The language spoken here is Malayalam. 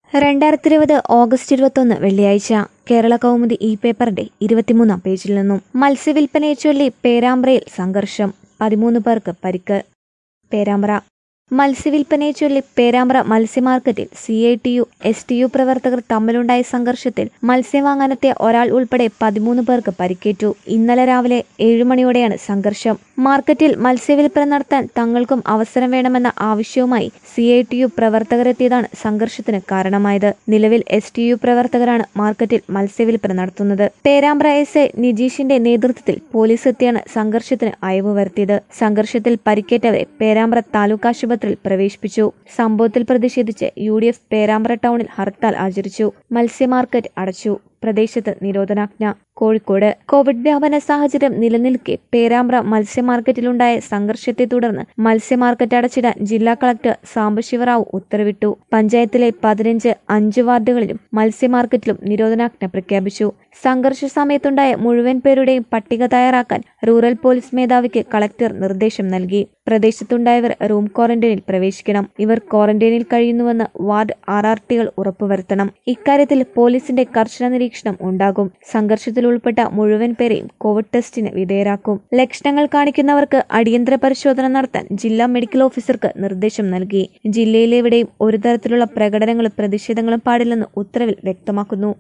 രണ്ടായിരത്തി ഇരുപത് ഓഗസ്റ്റ് ഇരുപത്തൊന്ന് വെള്ളിയാഴ്ച കേരള കൗമുദി ഈ പേപ്പറിന്റെ ഇരുപത്തിമൂന്നാം പേജിൽ നിന്നും മത്സ്യവില്പനയെ ചൊല്ലി പേരാമ്പ്രയിൽ സംഘർഷം പതിമൂന്ന് പേർക്ക് പരിക്ക് പേരാമ്പ്ര മത്സ്യവില്പനയെ ചൊല്ലി പേരാമ്പ്ര മത്സ്യമാർക്കറ്റിൽ C I T U S T U പ്രവർത്തകർ തമ്മിലുണ്ടായ സംഘർഷത്തിൽ മത്സ്യം വാങ്ങാനെത്തിയ ഒരാൾ ഉൾപ്പെടെ പതിമൂന്ന് പേർക്ക് പരിക്കേറ്റു ഇന്നലെ രാവിലെ ഏഴു മണിയോടെയാണ് സംഘർഷം മാർക്കറ്റിൽ മത്സ്യവില്പന നടത്താൻ തങ്ങൾക്കും അവസരം വേണമെന്ന ആവശ്യവുമായി സി ഐ ടി യു പ്രവർത്തകരെത്തിയതാണ് സംഘർഷത്തിന് കാരണമായത് നിലവിൽ എസ് ടി യു പ്രവർത്തകരാണ് മാർക്കറ്റിൽ മത്സ്യവില്പന നടത്തുന്നത് പേരാമ്പ്ര എസ് എ നിജീഷിന്റെ നേതൃത്വത്തിൽ പോലീസ് എത്തിയാണ് സംഘർഷത്തിന് അയവ് വരുത്തിയത് സംഘർഷത്തിൽ പരിക്കേറ്റവരെ പേരാമ്പ്ര താലൂക്ക് ആശുപത്രിയിൽ പ്രവേശിപ്പിച്ചു സംഭവത്തിൽ പ്രതിഷേധിച്ച് യു ഡി എഫ് പേരാമ്പ്ര ടൗണിൽ ഹർത്താൽ ആചരിച്ചു മത്സ്യ മാർക്കറ്റ് അടച്ചു പ്രദേശത്ത് നിരോധനാജ്ഞ കോഴിക്കോട് കോവിഡ് വ്യാപന സാഹചര്യം നിലനിൽക്കെ പേരാമ്പ്ര മത്സ്യ മാർക്കറ്റിലുണ്ടായ സംഘർഷത്തെ തുടർന്ന് മത്സ്യ മാർക്കറ്റ് അടച്ചിടാൻ ജില്ലാ കളക്ടർ സാംബശിവറാവു ഉത്തരവിട്ടു പഞ്ചായത്തിലെ പതിനഞ്ച് അഞ്ച് വാർഡുകളിലും മത്സ്യ മാർക്കറ്റിലും നിരോധനാജ്ഞ പ്രഖ്യാപിച്ചു സംഘർഷ സമയത്തുണ്ടായ മുഴുവൻ പേരുടെയും പട്ടിക തയ്യാറാക്കാൻ റൂറൽ പോലീസ് മേധാവിക്ക് കളക്ടർ നിർദ്ദേശം നൽകി പ്രദേശത്തുണ്ടായവർ റൂം ക്വാറന്റൈനിൽ പ്രവേശിക്കണം ഇവർ ക്വാറന്റൈനിൽ കഴിയുന്നുവെന്ന് വാർഡ് ആർ ആർ ടികൾ ഉറപ്പുവരുത്തണം ഇക്കാര്യത്തിൽ പോലീസിന്റെ കർശന നിരീക്ഷണം ഉണ്ടാകും സംഘർഷത്തിൽ ഉൾപ്പെട്ട മുഴുവൻ പേരെയും കോവിഡ് ടെസ്റ്റിന് വിധേയരാക്കും ലക്ഷണങ്ങൾ കാണിക്കുന്നവർക്ക് അടിയന്തര പരിശോധന നടത്താൻ ജില്ലാ മെഡിക്കൽ ഓഫീസർക്ക് നിർദ്ദേശം നൽകി ജില്ലയിലെവിടെയും ഒരു തരത്തിലുള്ള പ്രകടനങ്ങളും പ്രതിഷേധങ്ങളും പാടില്ലെന്ന് ഉത്തരവിൽ വ്യക്തമാക്കുന്നു